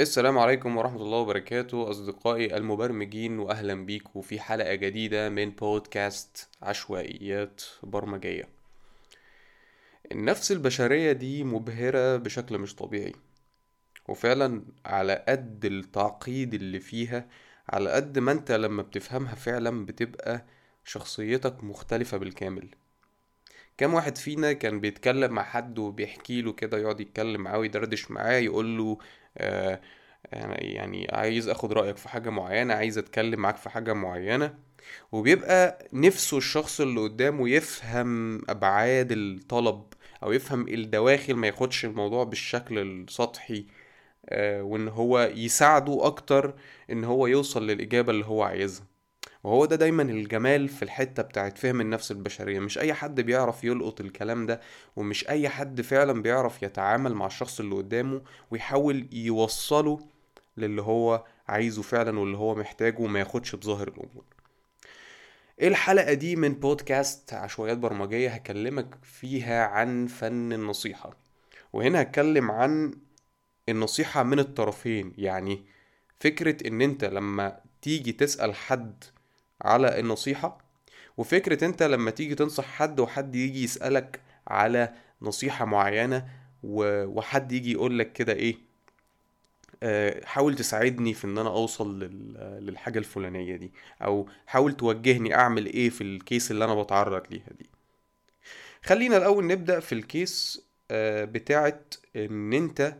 السلام عليكم ورحمة الله وبركاته أصدقائي المبرمجين وأهلا بيكم في حلقة جديدة من بودكاست عشوائيات برمجية النفس البشرية دي مبهرة بشكل مش طبيعي وفعلا على قد التعقيد اللي فيها على قد ما انت لما بتفهمها فعلا بتبقى شخصيتك مختلفة بالكامل كام واحد فينا كان بيتكلم مع حد وبيحكي له كده يقعد يتكلم معاه ويدردش معاه يقول له آه يعني عايز اخد رأيك في حاجة معينة عايز اتكلم معاك في حاجة معينة وبيبقى نفسه الشخص اللي قدامه يفهم ابعاد الطلب او يفهم الدواخل ما ياخدش الموضوع بالشكل السطحي آه وان هو يساعده اكتر ان هو يوصل للاجابة اللي هو عايزها وهو ده دايما الجمال في الحتة بتاعت فهم النفس البشرية مش أي حد بيعرف يلقط الكلام ده ومش أي حد فعلا بيعرف يتعامل مع الشخص اللي قدامه ويحاول يوصله للي هو عايزه فعلا واللي هو محتاجه وما ياخدش بظاهر الأمور الحلقة دي من بودكاست عشوائيات برمجية هكلمك فيها عن فن النصيحة وهنا هتكلم عن النصيحة من الطرفين يعني فكرة ان انت لما تيجي تسأل حد على النصيحة وفكرة انت لما تيجي تنصح حد وحد يجي يسألك على نصيحة معينة وحد يجي يقولك كده ايه آه، حاول تساعدني في ان انا اوصل للحاجة الفلانية دي او حاول توجهني اعمل ايه في الكيس اللي انا بتعرض ليها دي خلينا الاول نبدأ في الكيس آه، بتاعت ان انت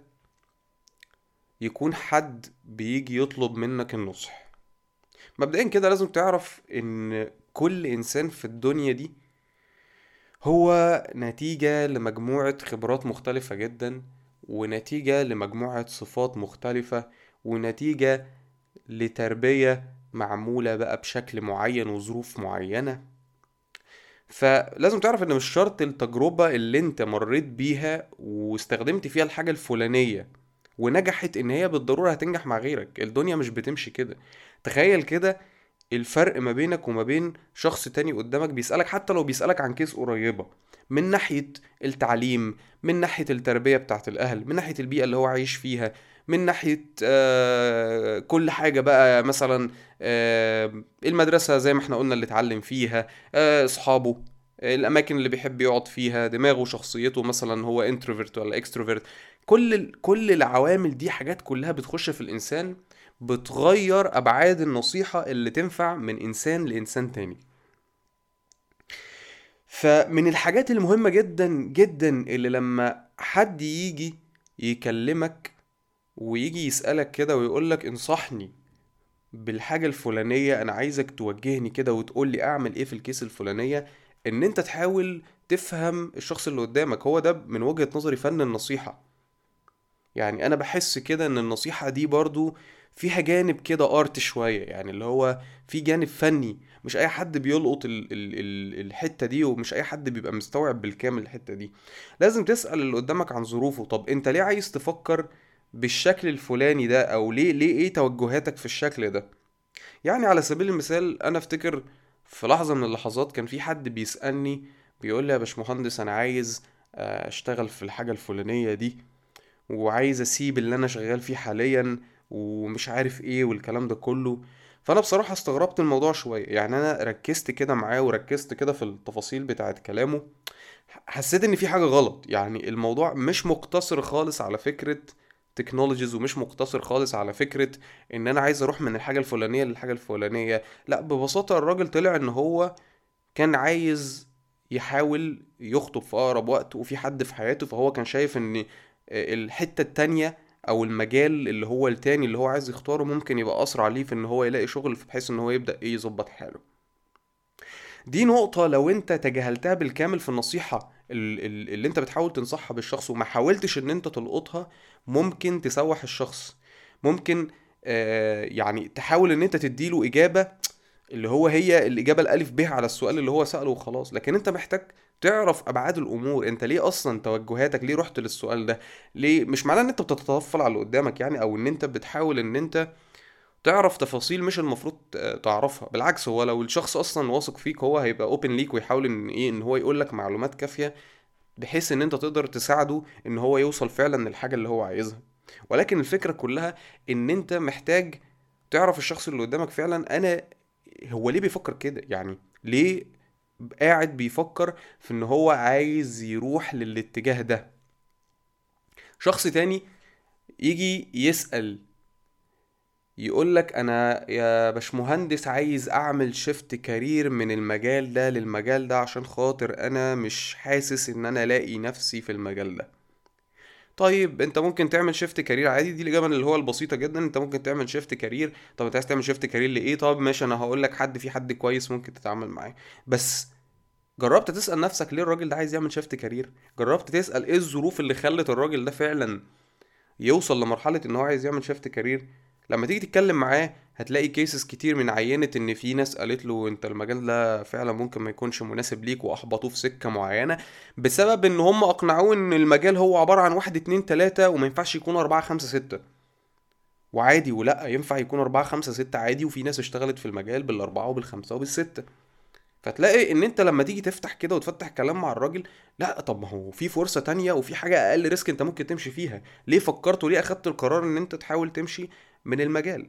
يكون حد بيجي يطلب منك النصح مبدئيا كده لازم تعرف ان كل انسان في الدنيا دي هو نتيجة لمجموعة خبرات مختلفة جدا ونتيجة لمجموعة صفات مختلفة ونتيجة لتربية معمولة بقى بشكل معين وظروف معينة فلازم تعرف ان مش شرط التجربة اللي انت مريت بيها واستخدمت فيها الحاجة الفلانية ونجحت ان هي بالضرورة هتنجح مع غيرك الدنيا مش بتمشي كده تخيل كده الفرق ما بينك وما بين شخص تاني قدامك بيسألك حتى لو بيسألك عن كيس قريبة من ناحية التعليم من ناحية التربية بتاعت الأهل من ناحية البيئة اللي هو عايش فيها من ناحية آه كل حاجة بقى مثلا آه المدرسة زي ما احنا قلنا اللي اتعلم فيها آه اصحابه الاماكن اللي بيحب يقعد فيها دماغه شخصيته مثلا هو انتروفيرت ولا اكستروفيرت كل كل العوامل دي حاجات كلها بتخش في الانسان بتغير ابعاد النصيحة اللي تنفع من انسان لانسان تاني فمن الحاجات المهمة جدا جدا اللي لما حد يجي يكلمك ويجي يسألك كده ويقولك انصحني بالحاجة الفلانية انا عايزك توجهني كده وتقولي اعمل ايه في الكيس الفلانية ان انت تحاول تفهم الشخص اللي قدامك هو ده من وجهة نظري فن النصيحة يعني انا بحس كده ان النصيحة دي برضو فيها جانب كده ارت شوية يعني اللي هو في جانب فني مش اي حد بيلقط ال ال ال الحتة دي ومش اي حد بيبقى مستوعب بالكامل الحتة دي لازم تسأل اللي قدامك عن ظروفه طب انت ليه عايز تفكر بالشكل الفلاني ده او ليه ليه ايه توجهاتك في الشكل ده يعني على سبيل المثال انا افتكر في لحظة من اللحظات كان في حد بيسألني بيقول لي يا باشمهندس انا عايز آه، اشتغل في الحاجة الفلانية دي وعايز اسيب اللي انا شغال فيه حاليا ومش عارف ايه والكلام ده كله فانا بصراحة استغربت الموضوع شوية يعني انا ركزت كده معاه وركزت كده في التفاصيل بتاعت كلامه حسيت ان في حاجة غلط يعني الموضوع مش مقتصر خالص على فكرة تكنولوجيز ومش مقتصر خالص على فكرة ان انا عايز اروح من الحاجة الفلانية للحاجة الفلانية لا ببساطة الراجل طلع ان هو كان عايز يحاول يخطب في اقرب وقت وفي حد في حياته فهو كان شايف ان الحتة التانية او المجال اللي هو التاني اللي هو عايز يختاره ممكن يبقى اسرع ليه في ان هو يلاقي شغل بحيث ان هو يبدأ ايه يظبط حاله دي نقطة لو انت تجاهلتها بالكامل في النصيحة اللي انت بتحاول تنصحها بالشخص وما حاولتش ان انت تلقطها ممكن تسوح الشخص ممكن آه يعني تحاول ان انت تديله اجابة اللي هو هي الاجابة الالف ب على السؤال اللي هو سأله وخلاص لكن انت محتاج تعرف ابعاد الامور انت ليه اصلا توجهاتك ليه رحت للسؤال ده ليه مش معناه ان انت بتتطفل على اللي قدامك يعني او ان انت بتحاول ان انت تعرف تفاصيل مش المفروض تعرفها بالعكس هو لو الشخص اصلا واثق فيك هو هيبقى اوبن ليك ويحاول ان ايه ان هو يقول لك معلومات كافيه بحيث ان انت تقدر تساعده ان هو يوصل فعلا للحاجه اللي هو عايزها ولكن الفكرة كلها ان انت محتاج تعرف الشخص اللي قدامك فعلا انا هو ليه بيفكر كده يعني ليه قاعد بيفكر في ان هو عايز يروح للاتجاه ده شخص تاني يجي يسأل يقول لك انا يا باشمهندس عايز اعمل شيفت كارير من المجال ده للمجال ده عشان خاطر انا مش حاسس ان انا الاقي نفسي في المجال ده طيب انت ممكن تعمل شيفت كارير عادي دي الاجابه اللي هو البسيطه جدا انت ممكن تعمل شيفت كارير طب انت عايز تعمل شيفت كارير لايه طب ماشي انا هقول لك حد في حد كويس ممكن تتعامل معاه بس جربت تسال نفسك ليه الراجل ده عايز يعمل شيفت كارير جربت تسال ايه الظروف اللي خلت الراجل ده فعلا يوصل لمرحله ان هو عايز يعمل شيفت كارير لما تيجي تتكلم معاه هتلاقي كيسز كتير من عينة ان في ناس قالت له انت المجال ده فعلا ممكن ما يكونش مناسب ليك واحبطوه في سكة معينة بسبب ان هم اقنعوه ان المجال هو عبارة عن واحد اتنين تلاتة وما ينفعش يكون اربعة خمسة ستة وعادي ولا ينفع يكون اربعة خمسة ستة عادي وفي ناس اشتغلت في المجال بالاربعة وبالخمسة وبالستة فتلاقي ان انت لما تيجي تفتح كده وتفتح كلام مع الراجل لا طب ما هو في فرصة تانية وفي حاجة اقل ريسك انت ممكن تمشي فيها ليه فكرت وليه اخدت القرار ان انت تحاول تمشي من المجال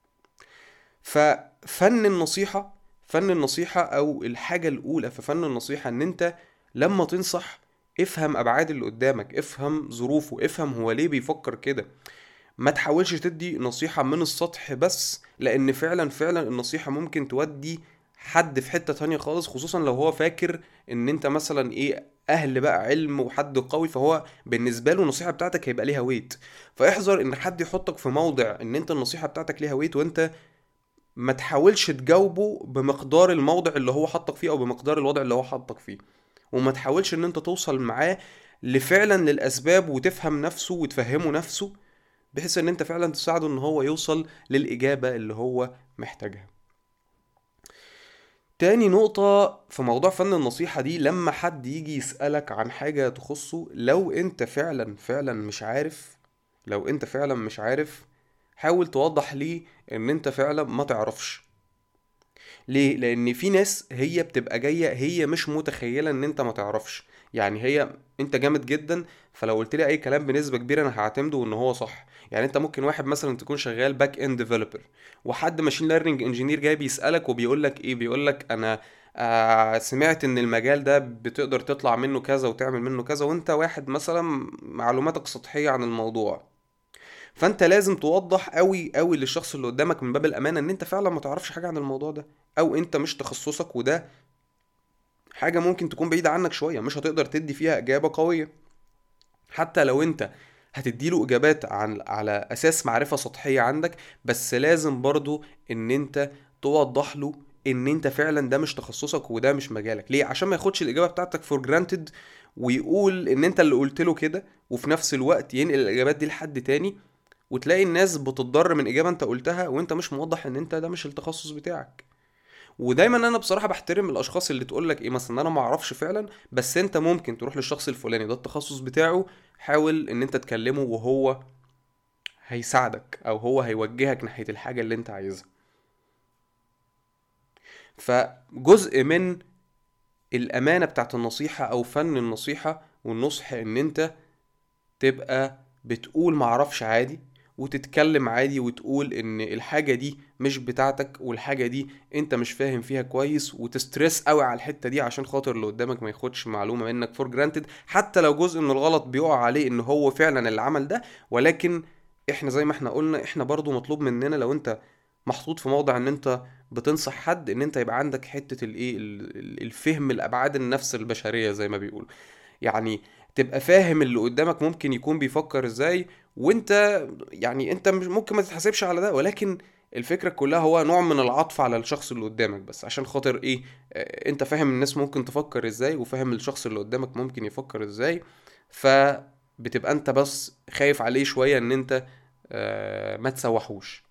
ففن النصيحة فن النصيحة أو الحاجة الأولى في فن النصيحة إن أنت لما تنصح افهم أبعاد اللي قدامك افهم ظروفه افهم هو ليه بيفكر كده ما تحاولش تدي نصيحة من السطح بس لأن فعلا فعلا النصيحة ممكن تودي حد في حتة تانية خالص خصوصا لو هو فاكر ان انت مثلا ايه اهل بقى علم وحد قوي فهو بالنسبة له النصيحة بتاعتك هيبقى ليها ويت فاحذر ان حد يحطك في موضع ان انت النصيحة بتاعتك ليها ويت وانت ما تحاولش تجاوبه بمقدار الموضع اللي هو حطك فيه او بمقدار الوضع اللي هو حطك فيه وما تحاولش ان انت توصل معاه لفعلا للاسباب وتفهم نفسه وتفهمه نفسه بحيث ان انت فعلا تساعده ان هو يوصل للاجابة اللي هو محتاجها تاني نقطة في موضوع فن النصيحة دي لما حد يجي يسألك عن حاجة تخصه لو انت فعلا فعلا مش عارف لو انت فعلا مش عارف حاول توضح ليه ان انت فعلا ما تعرفش ليه لان في ناس هي بتبقى جايه هي مش متخيله ان انت ما تعرفش يعني هي انت جامد جدا فلو قلت لي اي كلام بنسبه كبيره انا هعتمده ان هو صح يعني انت ممكن واحد مثلا تكون شغال باك اند ديفلوبر وحد ماشين ليرنينج انجينير جاي بيسالك وبيقول لك ايه بيقول لك انا آه سمعت ان المجال ده بتقدر تطلع منه كذا وتعمل منه كذا وانت واحد مثلا معلوماتك سطحيه عن الموضوع فانت لازم توضح قوي قوي للشخص اللي قدامك من باب الامانه ان انت فعلا ما تعرفش حاجه عن الموضوع ده او انت مش تخصصك وده حاجه ممكن تكون بعيده عنك شويه مش هتقدر تدي فيها اجابه قويه حتى لو انت هتديله اجابات عن على اساس معرفه سطحيه عندك بس لازم برضو ان انت توضح له ان انت فعلا ده مش تخصصك وده مش مجالك ليه عشان ما ياخدش الاجابه بتاعتك فور جرانتد ويقول ان انت اللي قلت له كده وفي نفس الوقت ينقل الاجابات دي لحد تاني وتلاقي الناس بتضر من اجابه انت قلتها وانت مش موضح ان انت ده مش التخصص بتاعك ودايما انا بصراحه بحترم الاشخاص اللي تقول لك ايه مثلا انا ما اعرفش فعلا بس انت ممكن تروح للشخص الفلاني ده التخصص بتاعه حاول ان انت تكلمه وهو هيساعدك او هو هيوجهك ناحيه الحاجه اللي انت عايزها فجزء من الامانه بتاعت النصيحه او فن النصيحه والنصح ان انت تبقى بتقول معرفش عادي وتتكلم عادي وتقول ان الحاجة دي مش بتاعتك والحاجة دي انت مش فاهم فيها كويس وتسترس قوي على الحتة دي عشان خاطر اللي قدامك ما ياخدش معلومة منك فور جرانتد حتى لو جزء من الغلط بيقع عليه ان هو فعلا اللي عمل ده ولكن احنا زي ما احنا قلنا احنا برضو مطلوب مننا لو انت محطوط في موضع ان انت بتنصح حد ان انت يبقى عندك حتة الايه الفهم الابعاد النفس البشرية زي ما بيقولوا يعني تبقى فاهم اللي قدامك ممكن يكون بيفكر ازاي وانت يعني انت مش ممكن ما تتحاسبش على ده ولكن الفكرة كلها هو نوع من العطف على الشخص اللي قدامك بس عشان خاطر ايه اه انت فاهم الناس ممكن تفكر ازاي وفاهم الشخص اللي قدامك ممكن يفكر ازاي فبتبقى انت بس خايف عليه شوية ان انت اه ما تسوحوش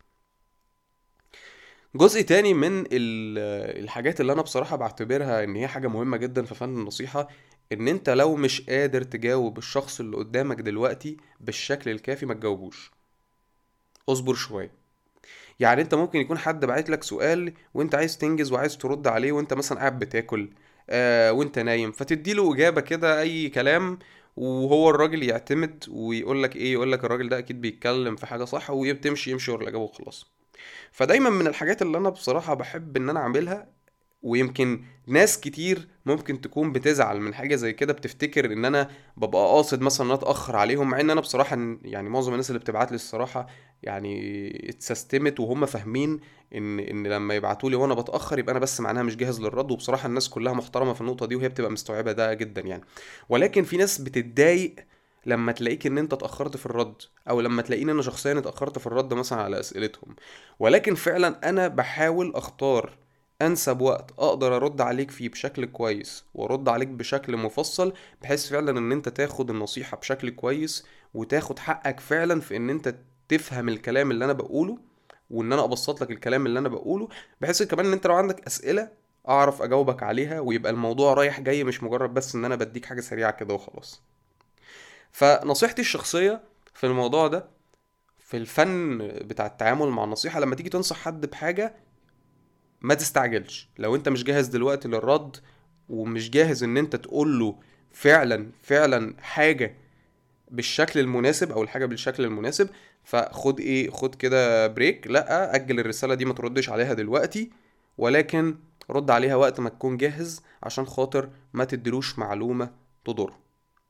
جزء تاني من الحاجات اللي انا بصراحة بعتبرها ان هي حاجة مهمة جدا في فن النصيحة ان انت لو مش قادر تجاوب الشخص اللي قدامك دلوقتي بالشكل الكافي ما تجاوبوش اصبر شويه يعني انت ممكن يكون حد بعت لك سؤال وانت عايز تنجز وعايز ترد عليه وانت مثلا قاعد بتاكل آه وانت نايم فتدي له اجابه كده اي كلام وهو الراجل يعتمد ويقول لك ايه يقول لك الراجل ده اكيد بيتكلم في حاجه صح وتمشي يمشي ورا الاجابه وخلاص فدايما من الحاجات اللي انا بصراحه بحب ان انا اعملها ويمكن ناس كتير ممكن تكون بتزعل من حاجه زي كده بتفتكر ان انا ببقى قاصد مثلا ان أنا اتاخر عليهم مع ان انا بصراحه يعني معظم الناس اللي بتبعت لي الصراحه يعني اتسستمت وهم فاهمين ان ان لما يبعتوا لي وانا بتاخر يبقى انا بس معناها مش جاهز للرد وبصراحه الناس كلها محترمه في النقطه دي وهي بتبقى مستوعبه ده جدا يعني ولكن في ناس بتتضايق لما تلاقيك ان انت اتاخرت في الرد او لما تلاقيني انا شخصيا اتاخرت في الرد مثلا على اسئلتهم ولكن فعلا انا بحاول اختار انسب وقت اقدر ارد عليك فيه بشكل كويس وارد عليك بشكل مفصل بحيث فعلا ان انت تاخد النصيحة بشكل كويس وتاخد حقك فعلا في ان انت تفهم الكلام اللي انا بقوله وان انا ابسط لك الكلام اللي انا بقوله بحيث كمان ان انت لو عندك اسئلة اعرف اجاوبك عليها ويبقى الموضوع رايح جاي مش مجرد بس ان انا بديك حاجة سريعة كده وخلاص فنصيحتي الشخصية في الموضوع ده في الفن بتاع التعامل مع النصيحة لما تيجي تنصح حد بحاجة ما تستعجلش لو انت مش جاهز دلوقتي للرد ومش جاهز ان انت تقول له فعلا فعلا حاجة بالشكل المناسب او الحاجة بالشكل المناسب فخد ايه خد كده بريك لا اجل الرسالة دي ما تردش عليها دلوقتي ولكن رد عليها وقت ما تكون جاهز عشان خاطر ما تدلوش معلومة تضره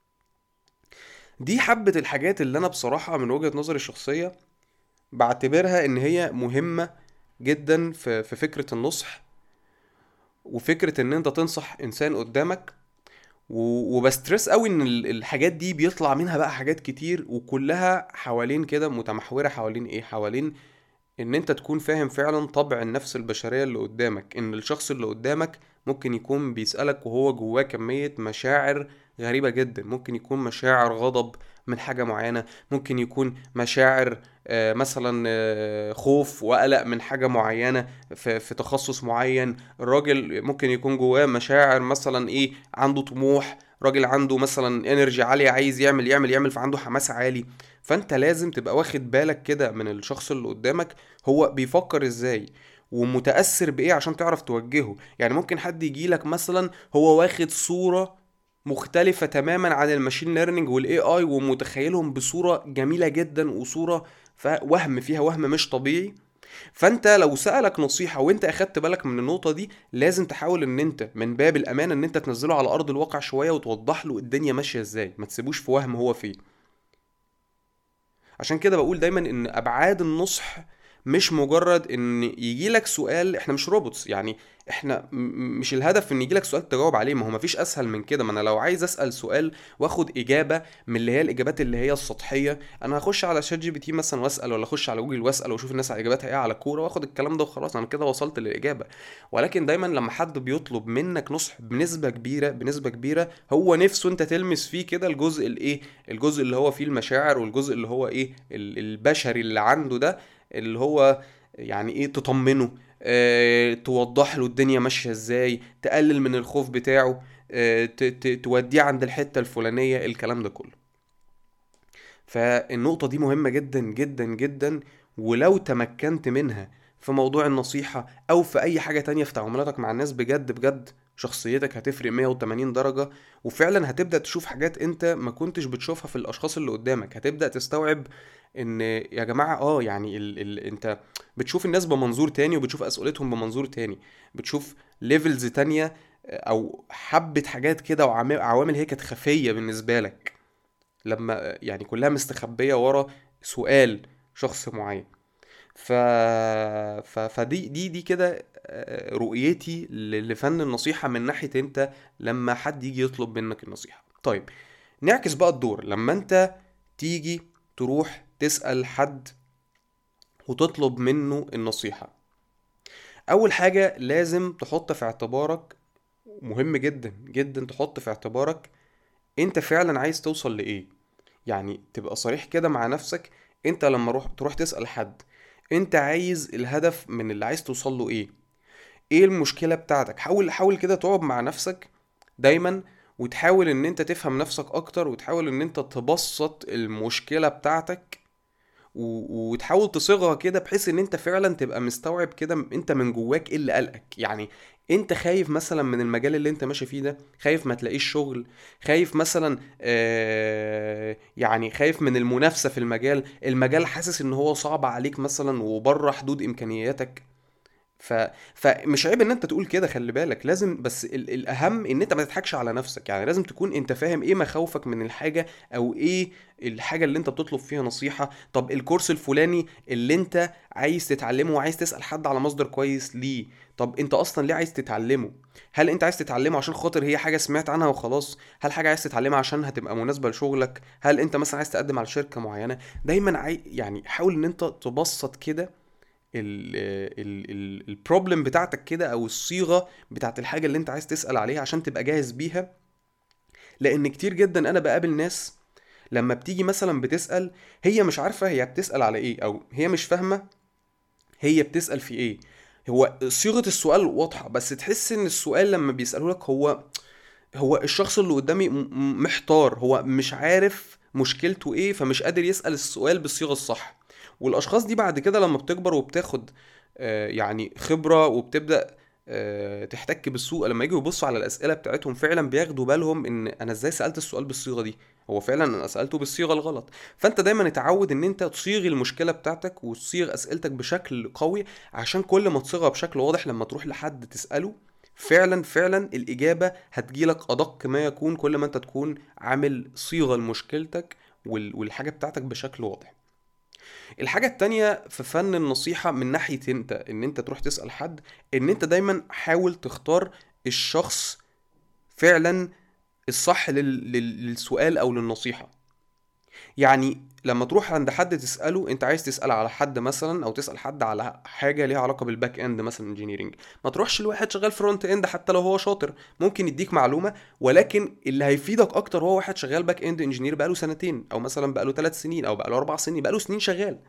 دي حبة الحاجات اللي انا بصراحة من وجهة نظري الشخصية بعتبرها ان هي مهمة جدا في في فكرة النصح وفكرة ان انت تنصح انسان قدامك وبسترس قوي ان الحاجات دي بيطلع منها بقى حاجات كتير وكلها حوالين كده متمحورة حوالين ايه حوالين ان انت تكون فاهم فعلا طبع النفس البشرية اللي قدامك ان الشخص اللي قدامك ممكن يكون بيسألك وهو جواه كمية مشاعر غريبة جدا ممكن يكون مشاعر غضب من حاجة معينة ممكن يكون مشاعر آه، مثلا آه، خوف وقلق من حاجة معينة في, في تخصص معين الراجل ممكن يكون جواه مشاعر مثلا ايه عنده طموح راجل عنده مثلا انرجي عالية عايز يعمل يعمل يعمل فعنده حماس عالي فانت لازم تبقى واخد بالك كده من الشخص اللي قدامك هو بيفكر ازاي ومتأثر بإيه عشان تعرف توجهه يعني ممكن حد يجيلك مثلا هو واخد صورة مختلفة تماما عن الماشين ليرنينج والاي اي ومتخيلهم بصورة جميلة جدا وصورة وهم فيها وهم مش طبيعي فانت لو سألك نصيحة وانت اخدت بالك من النقطة دي لازم تحاول ان انت من باب الامانة ان انت تنزله على ارض الواقع شوية وتوضح له الدنيا ماشية ازاي ما تسيبوش في وهم هو فيه عشان كده بقول دايما ان ابعاد النصح مش مجرد ان يجي لك سؤال احنا مش روبوتس يعني احنا مش الهدف ان يجي لك سؤال تجاوب عليه ما هو مفيش اسهل من كده ما انا لو عايز اسال سؤال واخد اجابه من اللي هي الاجابات اللي هي السطحيه انا هخش على شات جي بي تي مثلا واسال ولا اخش على جوجل واسال واشوف الناس على اجاباتها ايه على كوره واخد الكلام ده وخلاص انا كده وصلت للاجابه ولكن دايما لما حد بيطلب منك نصح بنسبه كبيره بنسبه كبيره هو نفسه انت تلمس فيه كده الجزء الايه الجزء اللي هو فيه المشاعر والجزء اللي هو ايه البشري اللي عنده ده اللي هو يعني ايه تطمنه اه توضح له الدنيا ماشيه ازاي تقلل من الخوف بتاعه اه توديه عند الحته الفلانيه الكلام ده كله فالنقطه دي مهمه جدا جدا جدا ولو تمكنت منها في موضوع النصيحة أو في أي حاجة تانية في تعاملاتك مع الناس بجد بجد شخصيتك هتفرق 180 درجة وفعلا هتبدأ تشوف حاجات انت ما كنتش بتشوفها في الأشخاص اللي قدامك هتبدأ تستوعب ان يا جماعه اه يعني ال ال انت بتشوف الناس بمنظور تاني وبتشوف اسئلتهم بمنظور تاني بتشوف ليفلز تانية او حبه حاجات كده وعوامل هي كانت خفيه بالنسبه لك لما يعني كلها مستخبيه ورا سؤال شخص معين ف... ف... فدي دي دي كده آه، رؤيتي لفن النصيحه من ناحيه انت لما حد يجي يطلب منك النصيحه طيب نعكس بقى الدور لما انت تيجي تروح تسأل حد وتطلب منه النصيحة أول حاجة لازم تحط في اعتبارك مهم جدا جدا تحط في اعتبارك انت فعلا عايز توصل لإيه يعني تبقى صريح كده مع نفسك انت لما روح تروح تسأل حد انت عايز الهدف من اللي عايز توصل له ايه ايه المشكلة بتاعتك حاول حاول كده تقعد مع نفسك دايما وتحاول ان انت تفهم نفسك اكتر وتحاول ان انت تبسط المشكلة بتاعتك وتحاول تصيغها كده بحيث ان انت فعلا تبقى مستوعب كده انت من جواك ايه اللي قلقك يعني انت خايف مثلا من المجال اللي انت ماشي فيه ده خايف ما تلاقيش شغل خايف مثلا آه يعني خايف من المنافسة في المجال المجال حاسس ان هو صعب عليك مثلا وبره حدود امكانياتك ف... فمش عيب ان انت تقول كده خلي بالك لازم بس ال... الاهم ان انت ما تضحكش على نفسك يعني لازم تكون انت فاهم ايه مخاوفك من الحاجه او ايه الحاجه اللي انت بتطلب فيها نصيحه طب الكورس الفلاني اللي انت عايز تتعلمه وعايز تسال حد على مصدر كويس ليه طب انت اصلا ليه عايز تتعلمه هل انت عايز تتعلمه عشان خاطر هي حاجه سمعت عنها وخلاص هل حاجه عايز تتعلمها عشان هتبقى مناسبه لشغلك هل انت مثلا عايز تقدم على شركه معينه دايما عاي... يعني حاول ان انت تبسط كده البروبلم بتاعتك كده او الصيغه بتاعت الحاجه اللي انت عايز تسال عليها عشان تبقى جاهز بيها لان كتير جدا انا بقابل ناس لما بتيجي مثلا بتسال هي مش عارفه هي بتسال على ايه او هي مش فاهمه هي بتسال في ايه هو صيغه السؤال واضحه بس تحس ان السؤال لما بيساله لك هو هو الشخص اللي قدامي محتار هو مش عارف مشكلته ايه فمش قادر يسال السؤال بالصيغه الصح والاشخاص دي بعد كده لما بتكبر وبتاخد آه، يعني خبره وبتبدا آه، تحتك بالسوق لما يجوا يبصوا على الاسئله بتاعتهم فعلا بياخدوا بالهم ان انا ازاي سالت السؤال بالصيغه دي هو فعلا انا سالته بالصيغه الغلط فانت دايما اتعود ان انت تصيغ المشكله بتاعتك وتصيغ اسئلتك بشكل قوي عشان كل ما تصيغها بشكل واضح لما تروح لحد تساله فعلا فعلا الاجابه هتجيلك ادق ما يكون كل ما انت تكون عامل صيغه لمشكلتك والحاجه بتاعتك بشكل واضح الحاجة التانية في فن النصيحة من ناحية انت ان انت تروح تسأل حد ان انت دايما حاول تختار الشخص فعلا الصح للسؤال او للنصيحة يعني لما تروح عند حد تساله انت عايز تسال على حد مثلا او تسال حد على حاجه ليها علاقه بالباك اند مثلا انجينيرنج ما تروحش لواحد شغال فرونت اند حتى لو هو شاطر ممكن يديك معلومه ولكن اللي هيفيدك اكتر هو واحد شغال باك اند انجينير بقاله سنتين او مثلا بقاله ثلاث سنين او بقاله اربع سنين بقاله سنين شغال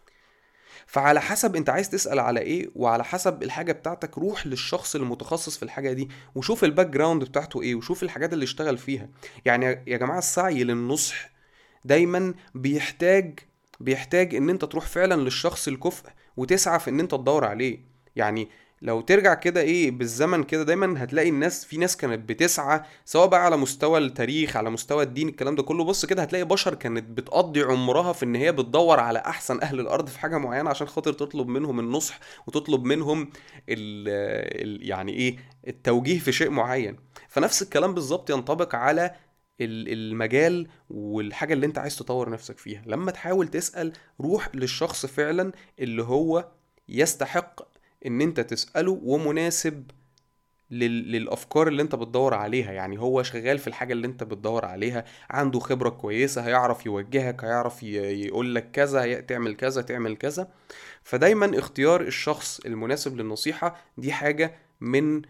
فعلى حسب انت عايز تسال على ايه وعلى حسب الحاجه بتاعتك روح للشخص المتخصص في الحاجه دي وشوف الباك جراوند بتاعته ايه وشوف الحاجات اللي اشتغل فيها يعني يا جماعه السعي للنصح دايما بيحتاج بيحتاج ان انت تروح فعلا للشخص الكفء وتسعى في ان انت تدور عليه يعني لو ترجع كده ايه بالزمن كده دايما هتلاقي الناس في ناس كانت بتسعى سواء بقى على مستوى التاريخ على مستوى الدين الكلام ده كله بص كده هتلاقي بشر كانت بتقضي عمرها في ان هي بتدور على احسن اهل الارض في حاجه معينه عشان خاطر تطلب منهم النصح وتطلب منهم ال ال يعني ايه التوجيه في شيء معين فنفس الكلام بالظبط ينطبق على المجال والحاجة اللي انت عايز تطور نفسك فيها لما تحاول تسأل روح للشخص فعلا اللي هو يستحق ان انت تسأله ومناسب للافكار اللي انت بتدور عليها يعني هو شغال في الحاجه اللي انت بتدور عليها عنده خبره كويسه هيعرف يوجهك هيعرف يقول لك كذا تعمل كذا تعمل كذا فدايما اختيار الشخص المناسب للنصيحه دي حاجه من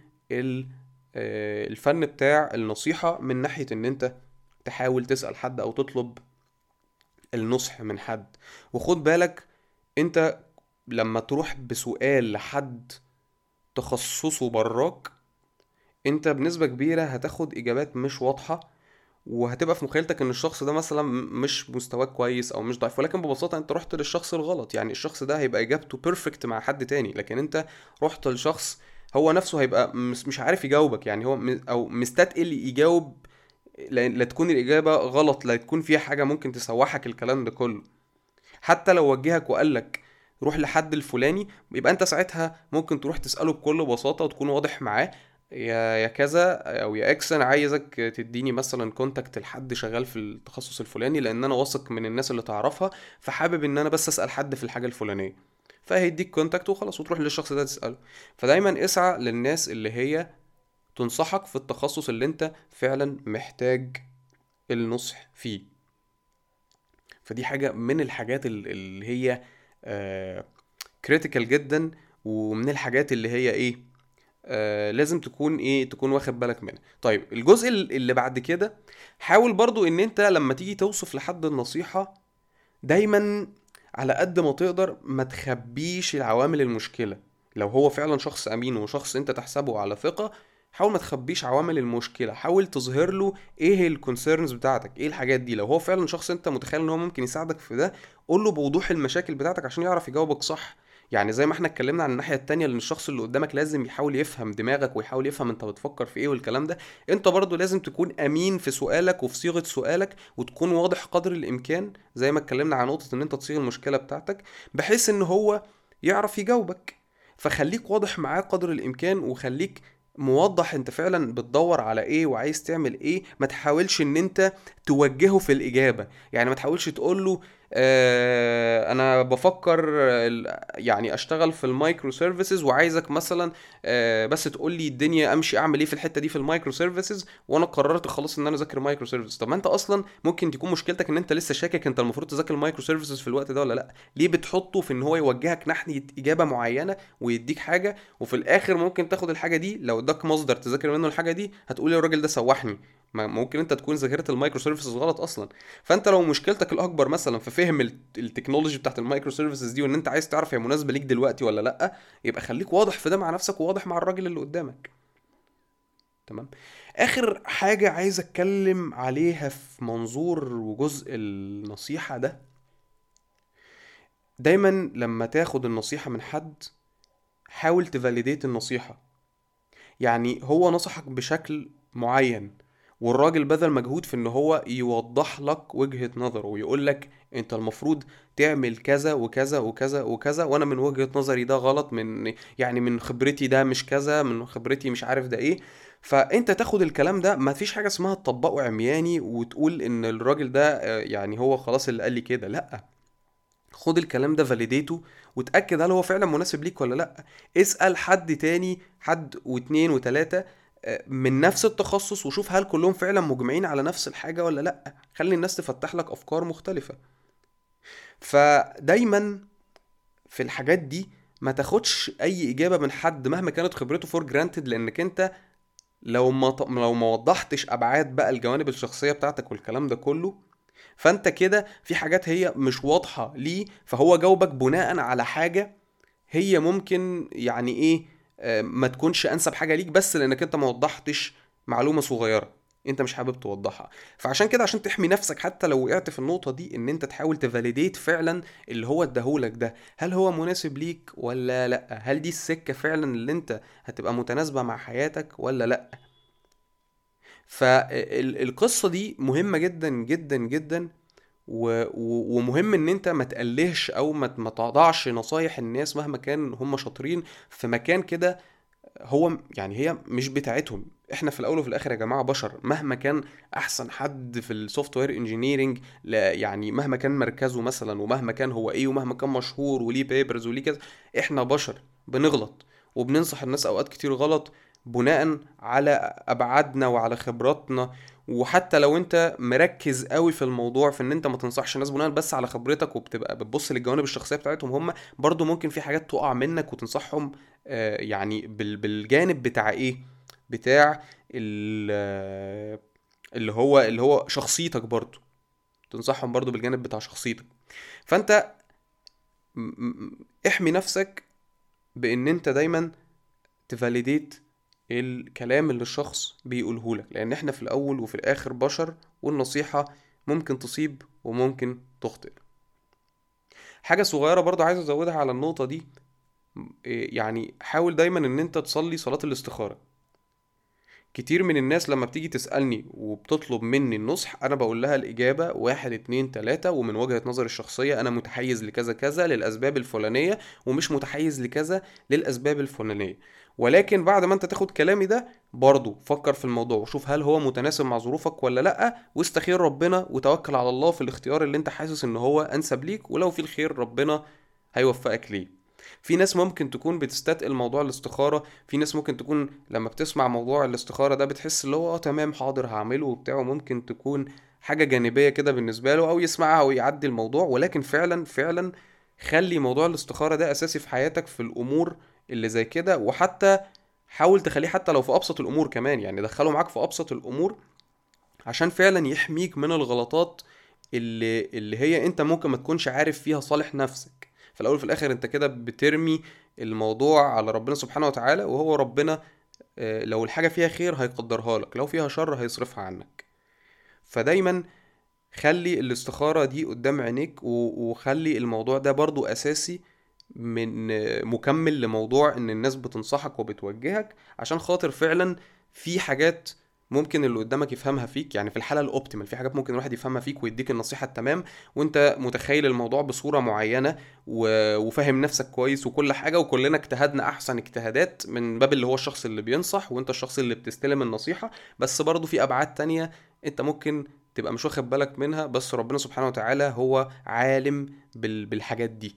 آه، الفن بتاع النصيحة من ناحية ان انت تحاول تسأل حد او تطلب النصح من حد وخد بالك انت لما تروح بسؤال لحد تخصصه براك انت بنسبة كبيرة هتاخد اجابات مش واضحة وهتبقى في مخيلتك ان الشخص ده مثلا مش مستواه كويس او مش ضعيف ولكن ببساطه انت رحت للشخص الغلط يعني الشخص ده هيبقى اجابته بيرفكت مع حد تاني لكن انت رحت لشخص هو نفسه هيبقى مش, مش عارف يجاوبك يعني هو او مستثقل يجاوب لا تكون الإجابة غلط لا تكون فيها حاجة ممكن تسوحك الكلام ده كله حتى لو وجهك وقال لك روح لحد الفلاني يبقى انت ساعتها ممكن تروح تسأله بكل بساطة وتكون واضح معاه يا يا كذا او يا اكس انا عايزك تديني مثلا كونتاكت لحد شغال في التخصص الفلاني لان انا واثق من الناس اللي تعرفها فحابب ان انا بس اسال حد في الحاجه الفلانيه فهيديك كونتاكت وخلاص وتروح للشخص ده تساله فدايما اسعى للناس اللي هي تنصحك في التخصص اللي انت فعلا محتاج النصح فيه فدي حاجة من الحاجات اللي هي كريتيكال آه جدا ومن الحاجات اللي هي ايه آه لازم تكون ايه تكون واخد بالك منها طيب الجزء اللي بعد كده حاول برضو ان انت لما تيجي توصف لحد النصيحة دايما على قد ما تقدر ما تخبيش العوامل المشكله لو هو فعلا شخص امين وشخص انت تحسبه على ثقه حاول ما تخبيش عوامل المشكله حاول تظهر له ايه الكونسيرنز بتاعتك ايه الحاجات دي لو هو فعلا شخص انت متخيل ان هو ممكن يساعدك في ده قول له بوضوح المشاكل بتاعتك عشان يعرف يجاوبك صح يعني زي ما احنا اتكلمنا عن الناحية التانية ان الشخص اللي قدامك لازم يحاول يفهم دماغك ويحاول يفهم انت بتفكر في ايه والكلام ده انت برضو لازم تكون امين في سؤالك وفي صيغة سؤالك وتكون واضح قدر الامكان زي ما اتكلمنا عن نقطة ان انت تصيغ المشكلة بتاعتك بحيث ان هو يعرف يجاوبك فخليك واضح معاه قدر الامكان وخليك موضح انت فعلا بتدور على ايه وعايز تعمل ايه ما تحاولش ان انت توجهه في الاجابه يعني ما تحاولش تقول له آه انا بفكر ال- يعني اشتغل في المايكرو سيرفيسز وعايزك مثلا آه بس تقول لي الدنيا امشي اعمل ايه في الحته دي في المايكرو سيرفيسز وانا قررت خلاص ان انا اذاكر مايكرو سيرفيسز طب ما انت اصلا ممكن تكون مشكلتك ان انت لسه شاكك انت المفروض تذاكر المايكرو سيرفيسز في الوقت ده ولا لا ليه بتحطه في ان هو يوجهك ناحيه اجابه معينه ويديك حاجه وفي الاخر ممكن تاخد الحاجه دي لو اداك مصدر تذاكر منه الحاجه دي هتقول يا الراجل ده سوحني ما ممكن انت تكون ذاكرت المايكرو سيرفيسز غلط اصلا فانت لو مشكلتك الاكبر مثلا في فهم ال- التكنولوجي بتاعت المايكرو سيرفيسز دي وان انت عايز تعرف هي مناسبه ليك دلوقتي ولا لا يبقى خليك واضح في ده مع نفسك وواضح مع الراجل اللي قدامك تمام اخر حاجه عايز اتكلم عليها في منظور وجزء النصيحه ده دايما لما تاخد النصيحه من حد حاول تفاليديت النصيحه يعني هو نصحك بشكل معين والراجل بذل مجهود في ان هو يوضح لك وجهة نظره ويقول لك انت المفروض تعمل كذا وكذا وكذا وكذا وانا من وجهة نظري ده غلط من يعني من خبرتي ده مش كذا من خبرتي مش عارف ده ايه فانت تاخد الكلام ده ما فيش حاجة اسمها تطبقه عمياني وتقول ان الراجل ده آه، يعني هو خلاص اللي قال لي كده لا خد الكلام ده فاليديته وتأكد هل هو فعلا مناسب ليك ولا لا اسأل حد تاني حد واتنين وتلاتة آه، من نفس التخصص وشوف هل كلهم فعلا مجمعين على نفس الحاجة ولا لا خلي الناس تفتح لك أفكار مختلفة فدايما في الحاجات دي ما تاخدش أي إجابة من حد مهما كانت خبرته فور جرانتد لأنك أنت لو ما ط- لو ما وضحتش أبعاد بقى الجوانب الشخصية بتاعتك والكلام ده كله فانت كده في حاجات هي مش واضحة ليه فهو جاوبك بناء على حاجة هي ممكن يعني ايه آه، ما تكونش انسب حاجة ليك بس لانك انت ما وضحتش معلومة صغيرة انت مش حابب توضحها فعشان كده عشان تحمي نفسك حتى لو وقعت في النقطة دي ان انت تحاول تفاليديت فعلا اللي هو اداهولك ده هل هو مناسب ليك ولا لا هل دي السكة فعلا اللي انت هتبقى متناسبة مع حياتك ولا لا فالقصة دي مهمة جدا جدا جدا و... و... ومهم ان انت ما تقلهش او ما ما تضعش نصايح الناس مهما كان هم شاطرين في مكان كده هو يعني هي مش بتاعتهم احنا في الاول وفي الاخر يا جماعه بشر مهما كان احسن حد في السوفت وير انجينيرنج يعني مهما كان مركزه مثلا ومهما كان هو ايه ومهما كان مشهور وليه بيبرز وليه كذا احنا بشر بنغلط وبننصح الناس اوقات كتير غلط بناء على ابعادنا وعلى خبراتنا وحتى لو انت مركز قوي في الموضوع في ان انت ما تنصحش الناس بناء بس على خبرتك وبتبقى بتبص للجوانب الشخصيه بتاعتهم هم برضو ممكن في حاجات تقع منك وتنصحهم آه، يعني بال- بالجانب بتاع ايه بتاع ال- آه، اللي هو اللي هو شخصيتك برضو تنصحهم برضو بالجانب بتاع شخصيتك فانت م- م- احمي نفسك بان انت دايما تفاليديت الكلام اللي الشخص بيقوله لك لان احنا في الاول وفي الاخر بشر والنصيحة ممكن تصيب وممكن تخطئ حاجة صغيرة برضو عايز ازودها على النقطة دي إيه، يعني حاول دايما ان انت تصلي صلاة الاستخارة كتير من الناس لما بتيجي تسألني وبتطلب مني النصح أنا بقول لها الإجابة واحد اتنين تلاتة ومن وجهة نظري الشخصية أنا متحيز لكذا كذا للأسباب الفلانية ومش متحيز لكذا للأسباب الفلانية ولكن بعد ما أنت تاخد كلامي ده برضو فكر في الموضوع وشوف هل هو متناسب مع ظروفك ولا لأ واستخير ربنا وتوكل على الله في الاختيار اللي أنت حاسس إن هو أنسب ليك ولو في الخير ربنا هيوفقك ليه في ناس ممكن تكون بتستثقل موضوع الاستخارة في ناس ممكن تكون لما بتسمع موضوع الاستخارة ده بتحس اللي هو اه تمام حاضر هعمله وبتاع وممكن تكون حاجة جانبية كده بالنسبة له أو يسمعها ويعدي الموضوع ولكن فعلا فعلا خلي موضوع الاستخارة ده أساسي في حياتك في الأمور اللي زي كده وحتى حاول تخليه حتى لو في أبسط الأمور كمان يعني دخله معاك في أبسط الأمور عشان فعلا يحميك من الغلطات اللي اللي هي انت ممكن ما تكونش عارف فيها صالح نفسك في الاول وفي الاخر انت كده بترمي الموضوع على ربنا سبحانه وتعالى وهو ربنا آه، لو الحاجة فيها خير هيقدرها لك لو فيها شر هيصرفها عنك فدايما خلي الاستخارة دي قدام عينيك و- وخلي الموضوع ده برضو أساسي من مكمل لموضوع ان الناس بتنصحك وبتوجهك عشان خاطر فعلا في حاجات ممكن اللي قدامك يفهمها فيك يعني في الحاله الاوبتيمال في حاجات ممكن الواحد يفهمها فيك ويديك النصيحه التمام وانت متخيل الموضوع بصوره معينه و... وفاهم نفسك كويس وكل حاجه وكلنا اجتهدنا احسن اجتهادات من باب اللي هو الشخص اللي بينصح وانت الشخص اللي بتستلم النصيحه بس برضه في ابعاد تانية انت ممكن تبقى مش واخد بالك منها بس ربنا سبحانه وتعالى هو عالم بال... بالحاجات دي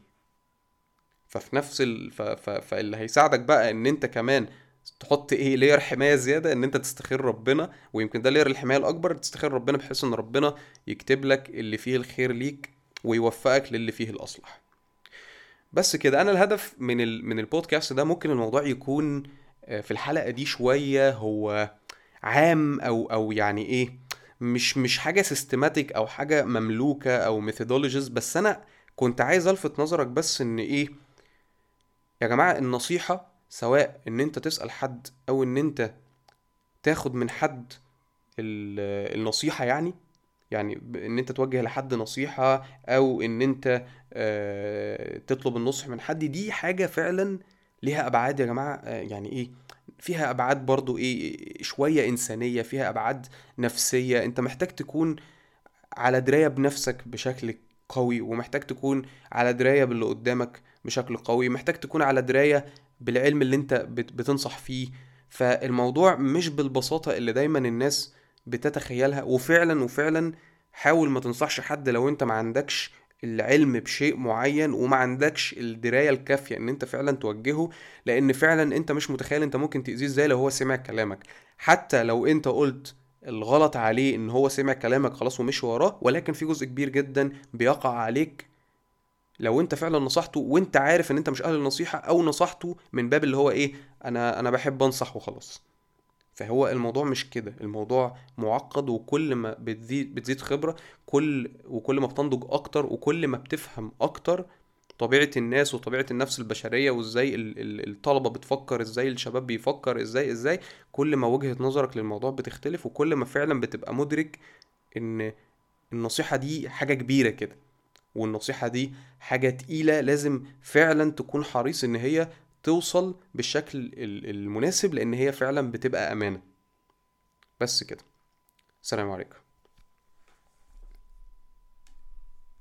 ففي نفس ال... ف... ف... فاللي هيساعدك بقى ان انت كمان تحط ايه لير حمايه زياده ان انت تستخير ربنا ويمكن ده لير الحمايه الاكبر تستخير ربنا بحيث ان ربنا يكتب لك اللي فيه الخير ليك ويوفقك للي فيه الاصلح بس كده انا الهدف من ال من البودكاست ده ممكن الموضوع يكون آه، في الحلقه دي شويه هو عام او او يعني ايه مش مش حاجه سيستماتيك او حاجه مملوكه او ميثودولوجيز بس انا كنت عايز الفت نظرك بس ان ايه يا جماعه النصيحه سواء ان انت تسأل حد او ان انت تاخد من حد النصيحة يعني يعني ان انت توجه لحد نصيحة او ان انت آه، تطلب النصح من حد دي حاجة فعلا ليها ابعاد يا جماعة آه، يعني ايه فيها ابعاد برضو ايه شوية انسانية فيها ابعاد نفسية انت محتاج تكون على دراية بنفسك بشكل قوي ومحتاج تكون على دراية باللي قدامك بشكل قوي محتاج تكون على دراية بالعلم اللي انت بتنصح فيه فالموضوع مش بالبساطة اللي دايما الناس بتتخيلها وفعلا وفعلا حاول ما تنصحش حد لو انت ما عندكش العلم بشيء معين وما عندكش الدراية الكافية ان انت فعلا توجهه لان فعلا انت مش متخيل انت ممكن تأذيه ازاي لو هو سمع كلامك حتى لو انت قلت الغلط عليه ان هو سمع كلامك خلاص ومشي وراه ولكن في جزء كبير جدا بيقع عليك لو انت فعلا نصحته وانت عارف ان انت مش اهل النصيحه او نصحته من باب اللي هو ايه انا انا بحب انصح وخلاص فهو الموضوع مش كده الموضوع معقد وكل ما بتزيد بتزيد خبره كل وكل ما بتنضج اكتر وكل ما بتفهم اكتر طبيعه الناس وطبيعه النفس البشريه وازاي الطلبه بتفكر ازاي الشباب بيفكر ازاي ازاي كل ما وجهه نظرك للموضوع بتختلف وكل ما فعلا بتبقى مدرك ان النصيحه دي حاجه كبيره كده والنصيحة دي حاجة تقيلة لازم فعلا تكون حريص ان هي توصل بالشكل المناسب لان هي فعلا بتبقى امانة بس كده السلام عليكم